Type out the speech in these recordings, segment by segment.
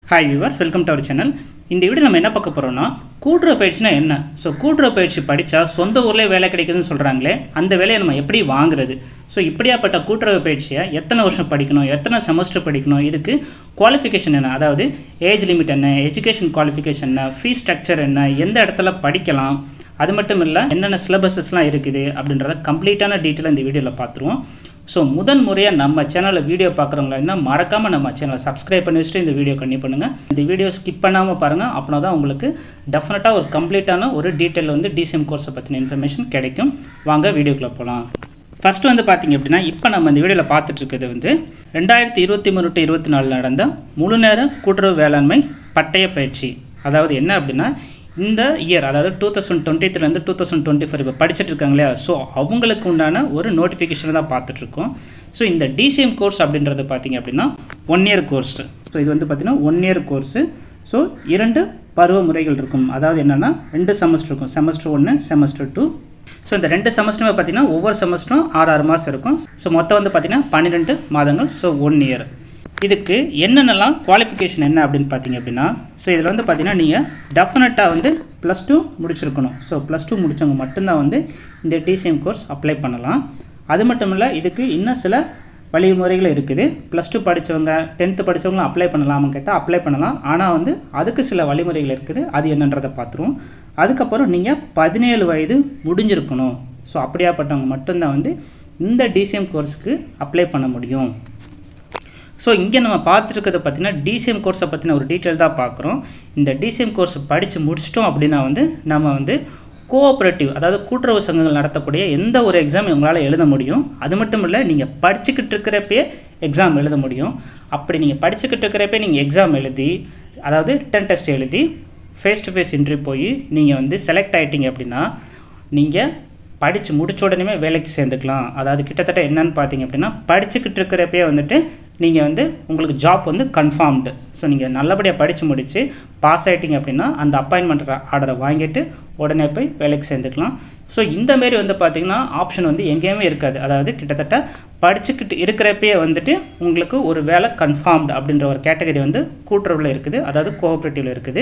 hi viewers welcome to our channel இந்த video நம்ம என்ன பார்க்க போகிறோம்னா கூட்டுறவு பயிற்சினா என்ன ஸோ கூட்டுறவு பயிற்சி படித்தா சொந்த ஊர்லேயே வேலை கிடைக்குதுன்னு சொல்கிறாங்களே அந்த வேலையை நம்ம எப்படி வாங்குறது ஸோ இப்படியாப்பட்ட கூட்டுறவு பயிற்சியை எத்தனை வருஷம் படிக்கணும் எத்தனை செமஸ்டர் படிக்கணும் இதுக்கு குவாலிஃபிகேஷன் என்ன அதாவது ஏஜ் லிமிட் என்ன எஜுகேஷன் குவாலிஃபிகேஷன் என்ன ஃபீஸ் ஸ்ட்ரக்சர் என்ன எந்த இடத்துல படிக்கலாம் அது மட்டும் இல்லை என்னென்ன சிலபஸஸ்லாம் இருக்குது அப்படின்றத கம்ப்ளீட்டான டீட்டெயில் இந்த வீடியோவில் பார்த்துருவோம் ஸோ முதன் முறையாக நம்ம சேனலில் வீடியோ பார்க்குறவங்களா இருந்தால் மறக்காமல் நம்ம சேனலை சப்ஸ்கிரைப் பண்ணி வச்சுட்டு இந்த வீடியோ கண்டிப்பாக பண்ணுங்கள் இந்த வீடியோ ஸ்கிப் பண்ணாமல் பாருங்கள் அப்படின்னா தான் உங்களுக்கு டெஃபினட்டாக ஒரு கம்ப்ளீட்டான ஒரு டீட்டெயில் வந்து டிசிஎம் கோர்ஸை பற்றின இன்ஃபர்மேஷன் கிடைக்கும் வாங்க வீடியோக்குள்ளே போகலாம் ஃபஸ்ட்டு வந்து பார்த்தீங்க அப்படின்னா இப்போ நம்ம இந்த வீடியோவில் பார்த்துட்டு இருக்கிறது வந்து ரெண்டாயிரத்தி இருபத்தி மூணு டு இருபத்தி நாலு நடந்த முழு நேர கூட்டுறவு வேளாண்மை பட்டய பயிற்சி அதாவது என்ன அப்படின்னா இந்த இயர் அதாவது டூ தௌசண்ட் டுவெண்ட்டி த்ரீலேருந்து டூ தௌசண்ட் டுவெண்ட்டி ஃபோர் இப்போ படிச்சுட்டு இருக்காங்க இல்லையா ஸோ அவங்களுக்கு உண்டான ஒரு நோட்டிஃபிகேஷனை தான் பார்த்துட்ருக்கோம் ஸோ இந்த டிசிஎம் கோர்ஸ் அப்படின்றது பார்த்தீங்க அப்படின்னா ஒன் இயர் கோர்ஸ் ஸோ இது வந்து பார்த்தீங்கன்னா ஒன் இயர் கோர்ஸு ஸோ இரண்டு பருவ முறைகள் இருக்கும் அதாவது என்னென்னா ரெண்டு செமஸ்டர் இருக்கும் செமஸ்டர் ஒன்று செமஸ்டர் டூ ஸோ இந்த ரெண்டு செமஸ்டருமே பார்த்தீங்கன்னா ஒவ்வொரு செமஸ்டரும் ஆறு ஆறு மாதம் இருக்கும் ஸோ மொத்தம் வந்து பார்த்தீங்கன்னா பன்னிரெண்டு மாதங்கள் ஸோ ஒன் இயர் இதுக்கு என்னென்னலாம் குவாலிஃபிகேஷன் என்ன அப்படின்னு பார்த்தீங்க அப்படின்னா ஸோ இதில் வந்து பார்த்தீங்கன்னா நீங்கள் டெஃபினட்டாக வந்து ப்ளஸ் டூ முடிச்சிருக்கணும் ஸோ ப்ளஸ் டூ முடித்தவங்க மட்டும்தான் வந்து இந்த டிசிஎம் கோர்ஸ் அப்ளை பண்ணலாம் அது மட்டும் இல்லை இதுக்கு இன்னும் சில வழிமுறைகள் இருக்குது ப்ளஸ் டூ படித்தவங்க டென்த்து படித்தவங்களும் அப்ளை பண்ணலாமான்னு கேட்டால் அப்ளை பண்ணலாம் ஆனால் வந்து அதுக்கு சில வழிமுறைகள் இருக்குது அது என்னன்றதை பார்த்துருவோம் அதுக்கப்புறம் நீங்கள் பதினேழு வயது முடிஞ்சிருக்கணும் ஸோ அப்படியாப்பட்டவங்க மட்டும்தான் வந்து இந்த டிசிஎம் கோர்ஸுக்கு அப்ளை பண்ண முடியும் ஸோ இங்கே நம்ம பார்த்துருக்கிறத பார்த்தீங்கன்னா டிசிஎம் கோர்ஸை பற்றின ஒரு டீட்டெயில் தான் பார்க்குறோம் இந்த டிசிஎம் கோர்ஸ் படித்து முடிச்சிட்டோம் அப்படின்னா வந்து நம்ம வந்து கோஆப்ரேட்டிவ் அதாவது கூட்டுறவு சங்கங்கள் நடத்தக்கூடிய எந்த ஒரு எக்ஸாம் உங்களால் எழுத முடியும் அது மட்டும் இல்லை நீங்கள் படிச்சுக்கிட்டு இருக்கிறப்பே எக்ஸாம் எழுத முடியும் அப்படி நீங்கள் படிச்சுக்கிட்டு இருக்கிறப்பே நீங்கள் எக்ஸாம் எழுதி அதாவது ரிட்டன் டெஸ்ட் எழுதி ஃபேஸ் டு ஃபேஸ் இன்டர்வியூ போய் நீங்கள் வந்து செலக்ட் ஆகிட்டீங்க அப்படின்னா நீங்கள் படித்து முடிச்ச உடனே வேலைக்கு சேர்ந்துக்கலாம் அதாவது கிட்டத்தட்ட என்னன்னு பார்த்தீங்க அப்படின்னா படிச்சுக்கிட்டு இருக்கிறப்பே வந்துட்டு நீங்கள் வந்து உங்களுக்கு ஜாப் வந்து கன்ஃபார்ம்டு ஸோ நீங்கள் நல்லபடியாக படித்து முடித்து பாஸ் ஆகிட்டீங்க அப்படின்னா அந்த அப்பாயின்மெண்ட் ஆர்டரை வாங்கிட்டு உடனே போய் வேலைக்கு சேர்ந்துக்கலாம் ஸோ இந்தமாரி வந்து பார்த்திங்கன்னா ஆப்ஷன் வந்து எங்கேயுமே இருக்காது அதாவது கிட்டத்தட்ட படிச்சுக்கிட்டு இருக்கிறப்பே வந்துட்டு உங்களுக்கு ஒரு வேலை கன்ஃபார்ம்டு அப்படின்ற ஒரு கேட்டகரி வந்து கூட்டுறவில் இருக்குது அதாவது கோஆப்ரேட்டிவில் இருக்குது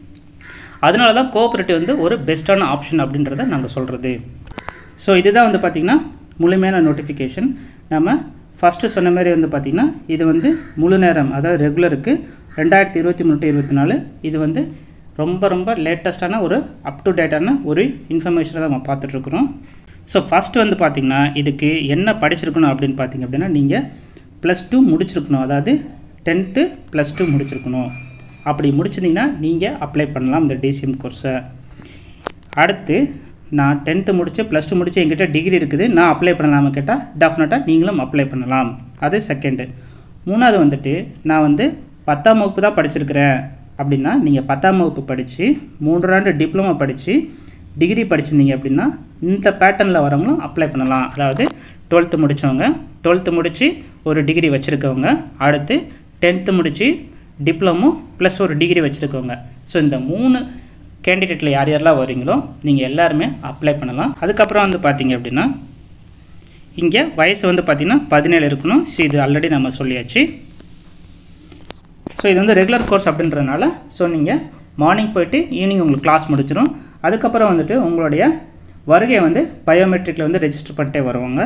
அதனால தான் கோஆப்ரேட்டிவ் வந்து ஒரு பெஸ்ட்டான ஆப்ஷன் அப்படின்றத நாங்கள் சொல்கிறது ஸோ இதுதான் வந்து பார்த்திங்கன்னா முழுமையான நோட்டிஃபிகேஷன் நம்ம ஃபஸ்ட்டு சொன்ன மாதிரி வந்து பார்த்திங்கன்னா இது வந்து முழு நேரம் அதாவது ரெகுலருக்கு ரெண்டாயிரத்தி இருபத்தி மூணு இருபத்தி நாலு இது வந்து ரொம்ப ரொம்ப லேட்டஸ்ட்டான ஒரு அப் டு டேட்டான ஒரு இன்ஃபர்மேஷனை தான் நம்ம பார்த்துட்ருக்குறோம் ஸோ ஃபஸ்ட்டு வந்து பார்த்திங்கன்னா இதுக்கு என்ன படிச்சிருக்கணும் அப்படின்னு பார்த்திங்க அப்படின்னா நீங்கள் ப்ளஸ் டூ முடிச்சிருக்கணும் அதாவது டென்த்து ப்ளஸ் டூ முடிச்சிருக்கணும் அப்படி முடிச்சிருந்தீங்கன்னா நீங்கள் அப்ளை பண்ணலாம் இந்த டிசிஎம் கோர்ஸை அடுத்து நான் டென்த்து முடித்து ப்ளஸ் டூ முடித்து என்கிட்ட டிகிரி இருக்குது நான் அப்ளை பண்ணலாமல் கேட்டால் டெஃபினட்டாக நீங்களும் அப்ளை பண்ணலாம் அது செகண்டு மூணாவது வந்துட்டு நான் வந்து பத்தாம் வகுப்பு தான் படிச்சிருக்கிறேன் அப்படின்னா நீங்கள் பத்தாம் வகுப்பு படித்து மூன்றாண்டு டிப்ளமோ படித்து டிகிரி படிச்சிருந்தீங்க அப்படின்னா இந்த பேட்டர்னில் வரவங்களும் அப்ளை பண்ணலாம் அதாவது டுவெல்த்து முடித்தவங்க டுவெல்த்து முடித்து ஒரு டிகிரி வச்சுருக்கவங்க அடுத்து டென்த்து முடித்து டிப்ளமோ ப்ளஸ் ஒரு டிகிரி வச்சுருக்கவங்க ஸோ இந்த மூணு கேண்டிடேட்டில் யார் யாரெல்லாம் வரீங்களோ நீங்கள் எல்லாருமே அப்ளை பண்ணலாம் அதுக்கப்புறம் வந்து பார்த்தீங்க அப்படின்னா இங்கே வயசு வந்து பார்த்திங்கன்னா பதினேழு இருக்கணும் ஸோ இது ஆல்ரெடி நம்ம சொல்லியாச்சு ஸோ இது வந்து ரெகுலர் கோர்ஸ் அப்படின்றதுனால ஸோ நீங்கள் மார்னிங் போயிட்டு ஈவினிங் உங்களுக்கு கிளாஸ் முடிச்சிடும் அதுக்கப்புறம் வந்துட்டு உங்களுடைய வருகையை வந்து பயோமெட்ரிக்கில் வந்து ரெஜிஸ்டர் பண்ணிட்டே வருவாங்க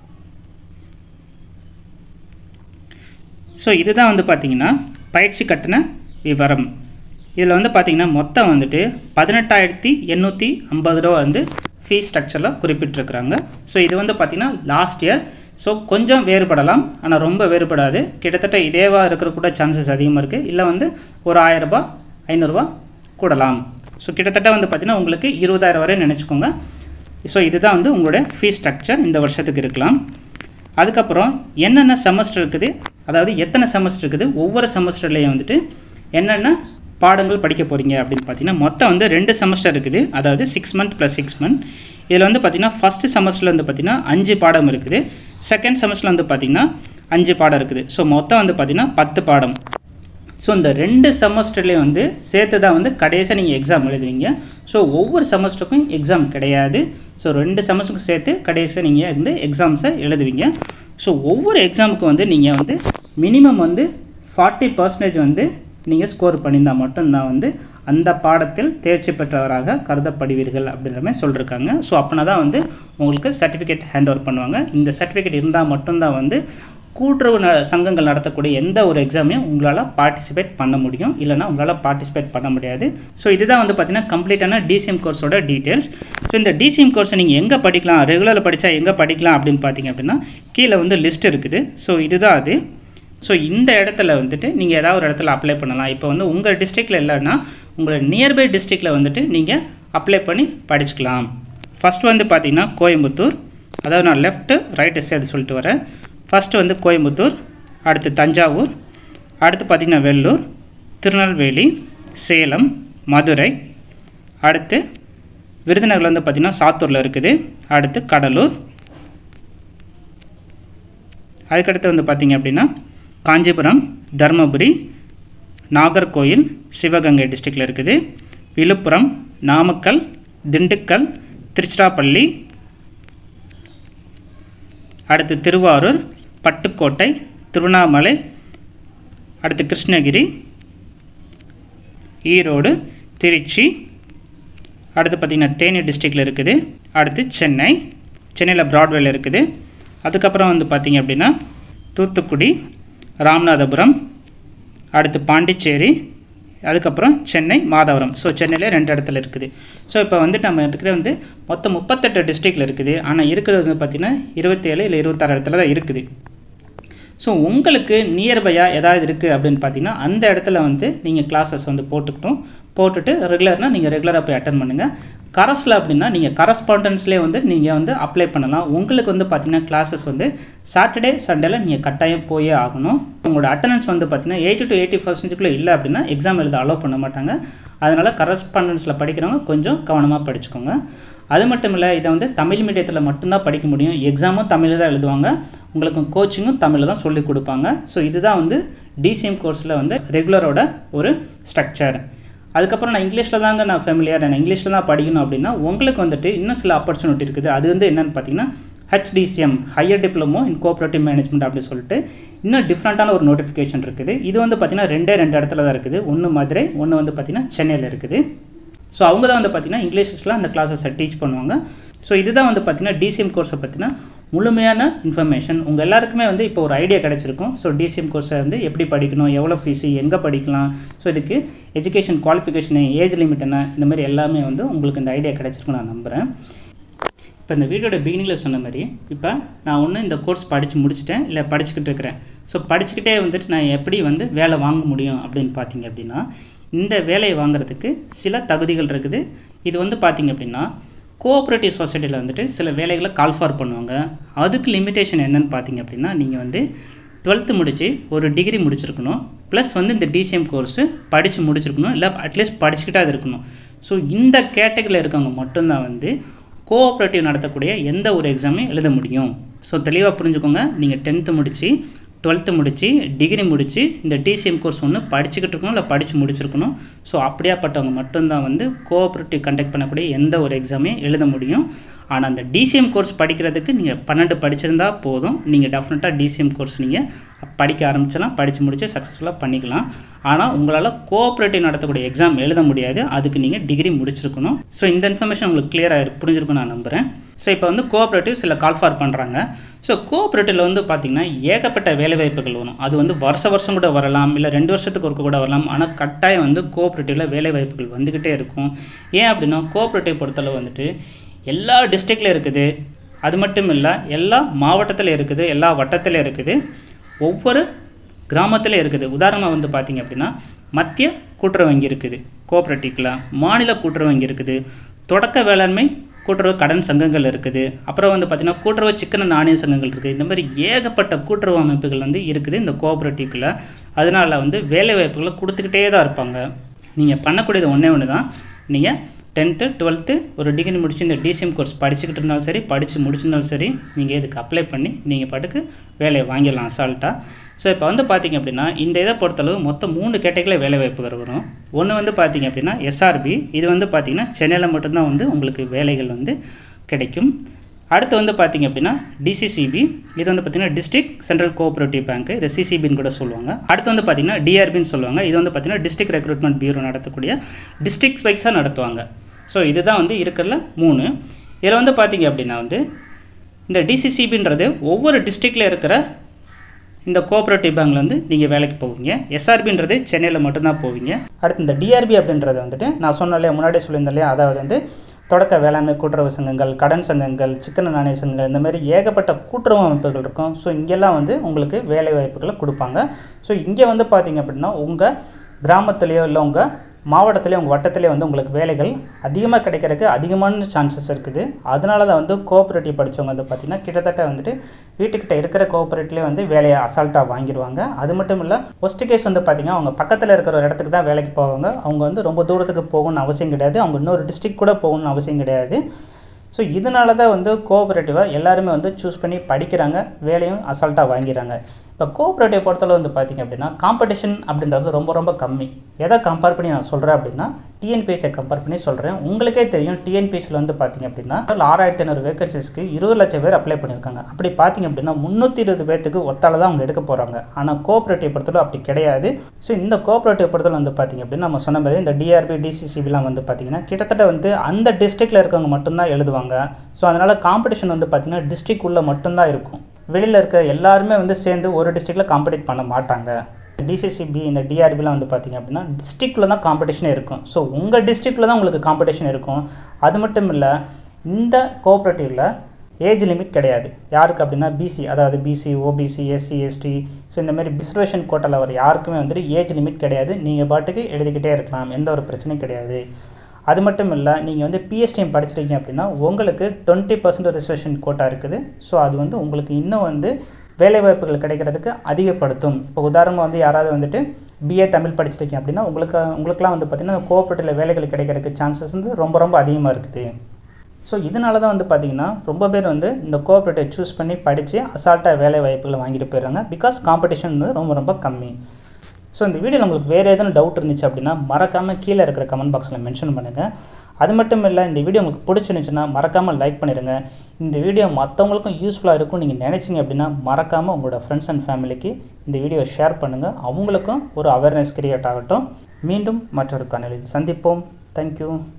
ஸோ இதுதான் வந்து பார்த்திங்கன்னா பயிற்சி கட்டண விவரம் இதில் வந்து பார்த்திங்கன்னா மொத்தம் வந்துட்டு பதினெட்டாயிரத்தி எண்ணூற்றி ஐம்பது ரூபா வந்து ஃபீஸ் ஸ்ட்ரக்சரில் குறிப்பிட்டிருக்கிறாங்க ஸோ இது வந்து பார்த்திங்கன்னா லாஸ்ட் இயர் ஸோ கொஞ்சம் வேறுபடலாம் ஆனால் ரொம்ப வேறுபடாது கிட்டத்தட்ட இதேவாக இருக்கிற கூட சான்சஸ் அதிகமாக இருக்குது இல்லை வந்து ஒரு ஆயிரரூபா ஐநூறுரூவா கூடலாம் ஸோ கிட்டத்தட்ட வந்து பார்த்திங்கன்னா உங்களுக்கு இருபதாயிரம் வரை நினச்சிக்கோங்க ஸோ இதுதான் வந்து உங்களுடைய ஃபீஸ் ஸ்ட்ரக்சர் இந்த வருஷத்துக்கு இருக்கலாம் அதுக்கப்புறம் என்னென்ன செமஸ்டர் இருக்குது அதாவது எத்தனை செமஸ்டர் இருக்குது ஒவ்வொரு செமஸ்டர்லேயும் வந்துட்டு என்னென்ன பாடங்கள் படிக்க போகிறீங்க அப்படின்னு பார்த்தீங்கன்னா மொத்தம் வந்து ரெண்டு செமஸ்டர் இருக்குது அதாவது six month plus six month இதில் வந்து பார்த்திங்கன்னா ஃபஸ்ட்டு செமஸ்டரில் வந்து பார்த்திங்கன்னா அஞ்சு பாடம் இருக்குது செகண்ட் செமஸ்டரில் வந்து பார்த்திங்கன்னா அஞ்சு பாடம் இருக்குது ஸோ மொத்தம் வந்து பார்த்திங்கன்னா பத்து பாடம் ஸோ இந்த ரெண்டு செமஸ்டர்லேயும் வந்து சேர்த்து தான் வந்து கடைசியாக நீங்கள் எக்ஸாம் எழுதுவீங்க ஸோ ஒவ்வொரு செமஸ்டருக்கும் எக்ஸாம் கிடையாது ஸோ ரெண்டு செமஸ்டருக்கும் சேர்த்து கடைசியாக நீங்கள் வந்து எக்ஸாம்ஸை எழுதுவீங்க ஸோ ஒவ்வொரு எக்ஸாமுக்கும் வந்து நீங்கள் வந்து மினிமம் வந்து ஃபார்ட்டி பர்சன்டேஜ் வந்து நீங்கள் ஸ்கோர் பண்ணியிருந்தால் மட்டும்தான் வந்து அந்த பாடத்தில் தேர்ச்சி பெற்றவராக கருதப்படுவீர்கள் அப்படின்ற மாதிரி சொல்லியிருக்காங்க ஸோ அப்படின்னா தான் வந்து உங்களுக்கு சர்டிஃபிகேட் ஹேண்ட் ஓவர் பண்ணுவாங்க இந்த சர்டிஃபிகேட் இருந்தால் மட்டும்தான் வந்து கூட்டுறவு ந சங்கங்கள் நடத்தக்கூடிய எந்த ஒரு எக்ஸாமையும் உங்களால் பார்ட்டிசிபேட் பண்ண முடியும் இல்லைனா உங்களால் பார்ட்டிசிபேட் பண்ண முடியாது ஸோ இதுதான் வந்து பார்த்தீங்கன்னா கம்ப்ளீட்டான டிசிஎம் கோர்ஸோட டீட்டெயில்ஸ் ஸோ இந்த டிசிஎம் கோர்ஸை நீங்கள் எங்கே படிக்கலாம் ரெகுலரில் படித்தா எங்கே படிக்கலாம் அப்படின்னு பார்த்தீங்க அப்படின்னா கீழே வந்து லிஸ்ட் இருக்குது ஸோ இதுதான் அது ஸோ இந்த இடத்துல வந்துட்டு நீங்கள் ஏதாவது ஒரு இடத்துல அப்ளை பண்ணலாம் இப்போ வந்து உங்கள் டிஸ்ட்ரிக்டில் இல்லைன்னா உங்களை நியர்பை டிஸ்ட்ரிக்டில் வந்துட்டு நீங்கள் அப்ளை பண்ணி படிச்சுக்கலாம் ஃபஸ்ட் வந்து பார்த்தீங்கன்னா கோயம்புத்தூர் அதாவது நான் லெஃப்ட்டு ரைட்டு சேர்த்து சொல்லிட்டு வரேன் ஃபஸ்ட்டு வந்து கோயம்புத்தூர் அடுத்து தஞ்சாவூர் அடுத்து பார்த்திங்கன்னா வெள்ளூர் திருநெல்வேலி சேலம் மதுரை அடுத்து விருதுநகரில் வந்து பார்த்திங்கன்னா சாத்தூரில் இருக்குது அடுத்து கடலூர் அதுக்கடுத்து வந்து பார்த்திங்க அப்படின்னா காஞ்சிபுரம் தருமபுரி நாகர்கோயில் சிவகங்கை டிஸ்ட்ரிக்டில் இருக்குது விழுப்புரம் நாமக்கல் திண்டுக்கல் திருச்சிராப்பள்ளி அடுத்து திருவாரூர் பட்டுக்கோட்டை திருவண்ணாமலை அடுத்து கிருஷ்ணகிரி ஈரோடு திருச்சி அடுத்து பார்த்திங்கன்னா தேனி டிஸ்ட்ரிக்டில் இருக்குது அடுத்து சென்னை சென்னையில் ப்ராட்வேல இருக்குது அதுக்கப்புறம் வந்து பார்த்திங்க அப்படின்னா தூத்துக்குடி ராமநாதபுரம் அடுத்து பாண்டிச்சேரி அதுக்கப்புறம் சென்னை மாதவரம் ஸோ சென்னையில் ரெண்டு இடத்துல இருக்குது ஸோ இப்போ வந்துட்டு நம்ம இருக்கிற வந்து மொத்தம் முப்பத்தெட்டு டிஸ்ட்ரிக்டில் இருக்குது ஆனால் இருக்கிறது வந்து பார்த்திங்கன்னா இருபத்தேழு இல்லை இருபத்தாறு இடத்துல தான் இருக்குது ஸோ உங்களுக்கு நியர்பையாக ஏதாவது இருக்குது அப்படின்னு பார்த்தீங்கன்னா அந்த இடத்துல வந்து நீங்கள் கிளாஸஸ் வந்து போட்டுக்கிட்டோம் போட்டுட்டு ரெகுலர்னால் நீங்கள் ரெகுலராக போய் அட்டன் பண்ணுங்கள் கரஸில் அப்படின்னா நீங்கள் கரஸ்பாண்டன்ஸ்லேயே வந்து நீங்கள் வந்து அப்ளை பண்ணலாம் உங்களுக்கு வந்து பார்த்தீங்கன்னா கிளாஸஸ் வந்து சாட்டர்டே சண்டேல நீங்கள் கட்டாயம் போயே ஆகணும் உங்களோட அட்டண்டன்ஸ் வந்து பார்த்தீங்கன்னா எயிட்டி டு எயிட்டி பர்சன்டேஜ்குள்ளே இல்லை அப்படின்னா எக்ஸாம் எழுத அலோவ் பண்ண மாட்டாங்க அதனால் கரஸ்பாண்டன்ஸில் படிக்கிறவங்க கொஞ்சம் கவனமாக படிச்சுக்கோங்க அது மட்டும் இல்லை இதை வந்து தமிழ் மீடியத்தில் மட்டும்தான் படிக்க முடியும் எக்ஸாமும் தமிழில் தான் எழுதுவாங்க உங்களுக்கு கோச்சிங்கும் தமிழில் தான் சொல்லிக் கொடுப்பாங்க ஸோ இதுதான் வந்து டிசிஎம் கோர்ஸில் வந்து ரெகுலரோட ஒரு ஸ்ட்ரக்சர் அதுக்கப்புறம் நான் இங்கிலீஷில் தாங்க நான் ஃபெமிலியர் நான் இங்கிலீஷில் தான் படிக்கணும் அப்படின்னா உங்களுக்கு வந்துட்டு இன்னும் சில ஆப்பர்ச்சுனிட்டி இருக்குது அது வந்து என்னென்னு பார்த்தீங்கன்னா HDCM higher diploma in cooperative management அப்படின்னு சொல்லிட்டு இன்னும் டிஃப்ரெண்ட்டான ஒரு நோட்டிஃபிகேஷன் இருக்குது இது வந்து பார்த்திங்கன்னா ரெண்டே ரெண்டு இடத்துல தான் இருக்குது ஒன்று மதுரை ஒன்று வந்து பார்த்திங்கன்னா சென்னையில் இருக்குது ஸோ அவங்க தான் வந்து பார்த்திங்கன்னா இங்கிலீஷஸில் அந்த கிளாஸஸை டீச் பண்ணுவாங்க ஸோ இதுதான் வந்து பார்த்திங்கன்னா டிசிஎம் கோர்ஸை பற்றின முழுமையான இன்ஃபர்மேஷன் உங்கள் எல்லாருக்குமே வந்து இப்போ ஒரு ஐடியா கிடச்சிருக்கும் ஸோ டிசிஎம் கோர்ஸை வந்து எப்படி படிக்கணும் எவ்வளோ ஃபீஸு எங்கே படிக்கலாம் ஸோ இதுக்கு எஜுகேஷன் குவாலிஃபிகேஷன் ஏஜ் லிமிட் என்ன இந்த மாதிரி எல்லாமே வந்து உங்களுக்கு இந்த ஐடியா கிடச்சிருக்கும் நான் நம்புகிறேன் இப்போ இந்த வீடியோட பிகினிங்கில் சொன்ன மாதிரி இப்போ நான் ஒன்று இந்த கோர்ஸ் படித்து முடிச்சிட்டேன் இல்லை படிச்சுக்கிட்டு இருக்கிறேன் ஸோ படிச்சுக்கிட்டே வந்துட்டு நான் எப்படி வந்து வேலை வாங்க முடியும் அப்படின்னு பார்த்தீங்க அப்படின்னா இந்த வேலையை வாங்குறதுக்கு சில தகுதிகள் இருக்குது இது வந்து பார்த்தீங்க அப்படின்னா கோஆப்ரேட்டிவ் சொசைட்டியில் வந்துட்டு சில வேலைகளை கால்ஃபார் பண்ணுவாங்க அதுக்கு லிமிட்டேஷன் என்னன்னு பார்த்தீங்க அப்படின்னா நீங்கள் வந்து டுவெல்த்து முடித்து ஒரு டிகிரி முடிச்சிருக்கணும் ப்ளஸ் வந்து இந்த டிசிஎம் கோர்ஸு படித்து முடிச்சிருக்கணும் இல்லை அட்லீஸ்ட் படிச்சுக்கிட்டா அது இருக்கணும் ஸோ இந்த கேட்டகரியில் இருக்கவங்க மட்டும்தான் வந்து கோஆப்ரேட்டிவ் நடத்தக்கூடிய எந்த ஒரு எக்ஸாமையும் எழுத முடியும் ஸோ தெளிவாக புரிஞ்சுக்கோங்க நீங்கள் டென்த்து முடித்து டுவெல்த்து முடித்து டிகிரி முடித்து இந்த டிசிஎம் கோர்ஸ் ஒன்று படிச்சுக்கிட்டு இருக்கணும் இல்லை படித்து முடிச்சிருக்கணும் ஸோ அப்படியாப்பட்டவங்க மட்டும்தான் வந்து கோஆப்ரேட்டிவ் கண்டக்ட் பண்ணக்கூடிய எந்த ஒரு எக்ஸாமையும் எழுத முடியும் ஆனால் அந்த டிசிஎம் கோர்ஸ் படிக்கிறதுக்கு நீங்கள் பன்னெண்டு படிச்சிருந்தா போதும் நீங்கள் டெஃபினட்டாக டிசிஎம் கோர்ஸ் நீங்கள் படிக்க ஆரம்பிச்சலாம் படித்து முடிச்சு சக்ஸஸ்ஃபுல்லாக பண்ணிக்கலாம் ஆனால் உங்களால் கோஆப்ரேட்டிவ் நடத்தக்கூடிய எக்ஸாம் எழுத முடியாது அதுக்கு நீங்கள் டிகிரி முடிச்சிருக்கணும் ஸோ இந்த இன்ஃபர்மேஷன் உங்களுக்கு கிளியராக புரிஞ்சிருக்கும் நான் நம்புகிறேன் ஸோ இப்போ வந்து கோஆப்ரேட்டிவ் சில கால்ஃபார் பண்ணுறாங்க ஸோ கோஆப்ரேட்டிவில் வந்து பார்த்திங்கன்னா ஏகப்பட்ட வேலைவாய்ப்புகள் வரும் அது வந்து வருஷ வருஷம் கூட வரலாம் இல்லை ரெண்டு வருஷத்துக்கு ஒருக்க கூட வரலாம் ஆனால் கட்டாயம் வந்து கோஆப்ரேட்டிவில் வேலைவாய்ப்புகள் வந்துக்கிட்டே இருக்கும் ஏன் அப்படின்னா கோஆப்ரேட்டிவ் பொறுத்தளவு வந்துட்டு எல்லா டிஸ்ட்ரிக்டில் இருக்குது அது மட்டும் இல்லை எல்லா மாவட்டத்தில் இருக்குது எல்லா வட்டத்தில் இருக்குது ஒவ்வொரு கிராமத்தில் இருக்குது உதாரணமாக வந்து பார்த்திங்க அப்படின்னா மத்திய கூட்டுறவு வங்கி இருக்குது கோஆப்ரேட்டிவ்ல மாநில கூட்டுறவு வங்கி இருக்குது தொடக்க வேளாண்மை கூட்டுறவு கடன் சங்கங்கள் இருக்குது அப்புறம் வந்து பார்த்திங்கன்னா கூட்டுறவு சிக்கன நாணய சங்கங்கள் இருக்குது இந்த மாதிரி ஏகப்பட்ட கூட்டுறவு அமைப்புகள் வந்து இருக்குது இந்த கோஆப்ரேட்டிவ்ல அதனால் வந்து வேலை வாய்ப்புகளை கொடுத்துக்கிட்டே தான் இருப்பாங்க நீங்கள் பண்ணக்கூடியது ஒன்றே ஒன்று தான் நீங்கள் டென்த்து டுவெல்த்து ஒரு டிகிரி முடிச்சு இந்த டிசிஎம் கோர்ஸ் படிச்சுக்கிட்டு இருந்தாலும் சரி படித்து முடிச்சிருந்தாலும் சரி நீங்கள் இதுக்கு அப்ளை பண்ணி நீங்கள் பாட்டுக்கு வேலையை வாங்கிடலாம் அசால்ட்டாக ஸோ இப்போ வந்து பார்த்திங்க அப்படின்னா இந்த இதை பொறுத்தளவு மொத்தம் மூணு கேட்டகரியில் வேலை வாய்ப்புகள் வரும் ஒன்று வந்து பார்த்திங்க அப்படின்னா எஸ்ஆர்பி இது வந்து பார்த்திங்கன்னா சென்னையில் மட்டும்தான் வந்து உங்களுக்கு வேலைகள் வந்து கிடைக்கும் அடுத்து வந்து பார்த்தீங்க அப்படின்னா டிசிசிபி இது வந்து பார்த்தீங்கன்னா டிஸ்ட்ரிக்ட் சென்ட்ரல் கோஆபரேட்டிவ் பேங்க் இது சிசிபின்னு கூட சொல்லுவாங்க அடுத்து வந்து பார்த்தீங்கன்னா டிஆர்பின்னு சொல்லுவாங்க இது வந்து பார்த்தீங்கன்னா டிஸ்ட்ரிக்ட் ரெக்ரூட்மெண்ட் பியூரோ நடத்தக்கூடிய டிஸ்ட்ரிக்ட் வைஸாக நடத்துவாங்க ஸோ இதுதான் வந்து இருக்கிறதுல மூணு இதில் வந்து பார்த்தீங்க அப்படின்னா வந்து இந்த டிசிசிபின்றது ஒவ்வொரு டிஸ்ட்ரிக்டில் இருக்கிற இந்த கோஆப்ரேட்டிவ் பேங்க்ல வந்து நீங்கள் வேலைக்கு போவீங்க எஸ்ஆர்பின்றது சென்னையில் மட்டும்தான் போவீங்க அடுத்து இந்த டிஆர்பி அப்படின்றது வந்துட்டு நான் சொன்ன இல்லையா முன்னாடியே சொல்லியிருந்தேன் இல்லையா அதாவது வந்து தொடக்க வேளாண்மை கூட்டுறவு சங்கங்கள் கடன் சங்கங்கள் சிக்கன நாணய சங்கங்கள் இந்த மாதிரி ஏகப்பட்ட கூட்டுறவு அமைப்புகள் இருக்கும் ஸோ இங்கெல்லாம் வந்து உங்களுக்கு வேலை வாய்ப்புகளை கொடுப்பாங்க ஸோ இங்கே வந்து பார்த்தீங்க அப்படின்னா உங்கள் கிராமத்துலேயோ இல்லை உங்கள் மாவட்டத்திலே உங்கள் வட்டத்திலே வந்து உங்களுக்கு வேலைகள் அதிகமாக கிடைக்கிறதுக்கு அதிகமான சான்சஸ் இருக்குது அதனால தான் வந்து கோஆப்ரேட்டிவ் படித்தவங்க வந்து பார்த்திங்கன்னா கிட்டத்தட்ட வந்துட்டு வீட்டுக்கிட்ட இருக்கிற கோஆப்ரேட்டிவ்லேயே வந்து வேலையை அசால்ட்டாக வாங்கிடுவாங்க அது மட்டும் இல்லை ஃபஸ்ட் கேஸ் வந்து பார்த்திங்கன்னா அவங்க பக்கத்தில் இருக்கிற ஒரு இடத்துக்கு தான் வேலைக்கு போவாங்க அவங்க வந்து ரொம்ப தூரத்துக்கு போகணும்னு அவசியம் கிடையாது அவங்க இன்னொரு டிஸ்ட்ரிக்ட் கூட போகணும்னு அவசியம் கிடையாது ஸோ இதனால தான் வந்து கோஆப்ரேட்டிவாக எல்லாருமே வந்து சூஸ் பண்ணி படிக்கிறாங்க வேலையும் அசால்ட்டாக வாங்கிறாங்க இப்போ கோஆப்ரேட்டிவ் பொறுத்தளவு வந்து பார்த்திங்க அப்படின்னா காம்படிஷன் அப்படின்றது ரொம்ப ரொம்ப கம்மி எதை கம்பேர் பண்ணி நான் சொல்கிறேன் அப்படின்னா டிஎன்பிஎஸ்சியை கம்பேர் பண்ணி சொல்கிறேன் உங்களுக்கே தெரியும் டிஎன்பிஎஸ்சியில் வந்து பார்த்திங்க அப்படின்னா ஆறாயிரத்தி ஐநூறு வேகன்சிஸ்க்கு இருபது லட்சம் பேர் அப்ளை பண்ணியிருக்காங்க அப்படி பார்த்திங்க அப்படின்னா முந்நூற்றி இருபது பேர்த்துக்கு ஒத்தால தான் அவங்க எடுக்க போகிறாங்க ஆனால் கோஆப்ரேட்டிவ் பொறுத்தளவு அப்படி கிடையாது ஸோ இந்த கோஆப்ரேட்டிவ் பொறுத்தளவு வந்து பார்த்திங்க அப்படின்னா நம்ம சொன்ன மாதிரி இந்த டிஆர்பி டிசிசிபிலாம் வந்து பார்த்திங்கன்னா கிட்டத்தட்ட வந்து அந்த டிஸ்ட்ரிக்டில் இருக்கவங்க மட்டும்தான் எழுதுவாங்க ஸோ அதனால் காம்படிஷன் வந்து பார்த்திங்கன்னா டிஸ்ட்ரிக்ட் உள்ள மட்டும்தான் இருக்கும் வெளியில் இருக்க எல்லாருமே வந்து சேர்ந்து ஒரு டிஸ்ட்ரிக்டில் காம்படிட் பண்ண மாட்டாங்க டிசிசிபி இந்த டிஆர்பிலாம் வந்து பார்த்திங்க அப்படின்னா டிஸ்ட்ரிக்டில் தான் காம்படிஷனே இருக்கும் ஸோ உங்கள் டிஸ்ட்ரிக்டில் தான் உங்களுக்கு காம்படிஷன் இருக்கும் அது மட்டும் இல்லை இந்த கோஆப்ரேட்டிவில் ஏஜ் லிமிட் கிடையாது யாருக்கு அப்படின்னா பிசி அதாவது BC OBC SC ST so இந்த மாதிரி ரிசர்வேஷன் கோட்டாவில் வர யாருக்குமே வந்துட்டு ஏஜ் லிமிட் கிடையாது நீங்கள் பாட்டுக்கு எழுதிக்கிட்டே இருக்கலாம் எந்த ஒரு பிரச்சனையும் கிடையாது அது மட்டும் இல்லை நீங்கள் வந்து பிஎஸ்டிஎம் படிச்சிருக்கீங்க அப்படின்னா உங்களுக்கு டுவெண்ட்டி பர்சன்ட் ரிசர்வேஷன் கோட்டா இருக்குது ஸோ அது வந்து உங்களுக்கு இன்னும் வந்து வேலைவாய்ப்புகள் கிடைக்கிறதுக்கு அதிகப்படுத்தும் இப்போ உதாரணமாக வந்து யாராவது வந்துட்டு பிஏ தமிழ் படிச்சிருக்கீங்க அப்படின்னா உங்களுக்கு உங்களுக்குலாம் வந்து பார்த்திங்கன்னா கோஆப்ரேட்டிவில் வேலைகள் கிடைக்கிறதுக்கு சான்சஸ் வந்து ரொம்ப ரொம்ப அதிகமாக இருக்குது ஸோ இதனால தான் வந்து பார்த்திங்கன்னா ரொம்ப பேர் வந்து இந்த கோஆப்ரேட்டிவ் சூஸ் பண்ணி படித்து அசால்ட்டாக வேலை வாய்ப்புகளை வாங்கிட்டு போயிடுறாங்க பிகாஸ் காம்படிஷன் வந்து ரொம்ப ரொம்ப கம்மி ஸோ இந்த வீடியோவில் உங்களுக்கு வேறு எதுவும் டவுட் இருந்துச்சு அப்படின்னா மறக்காமல் கீழே இருக்கிற கமெண்ட் பாக்ஸில் மென்ஷன் பண்ணுங்கள் அது மட்டும் இல்லை இந்த வீடியோ உங்களுக்கு பிடிச்சிருந்துச்சுன்னா மறக்காமல் லைக் பண்ணிடுங்க இந்த வீடியோ மற்றவங்களுக்கும் யூஸ்ஃபுல்லாக இருக்கும் நீங்கள் நினச்சிங்க அப்படின்னா மறக்காமல் உங்களோட ஃப்ரெண்ட்ஸ் அண்ட் ஃபேமிலிக்கு இந்த வீடியோ ஷேர் பண்ணுங்கள் அவங்களுக்கும் ஒரு அவேர்னஸ் கிரியேட் ஆகட்டும் மீண்டும் மற்றொரு காணொலியில் சந்திப்போம் தேங்க்யூ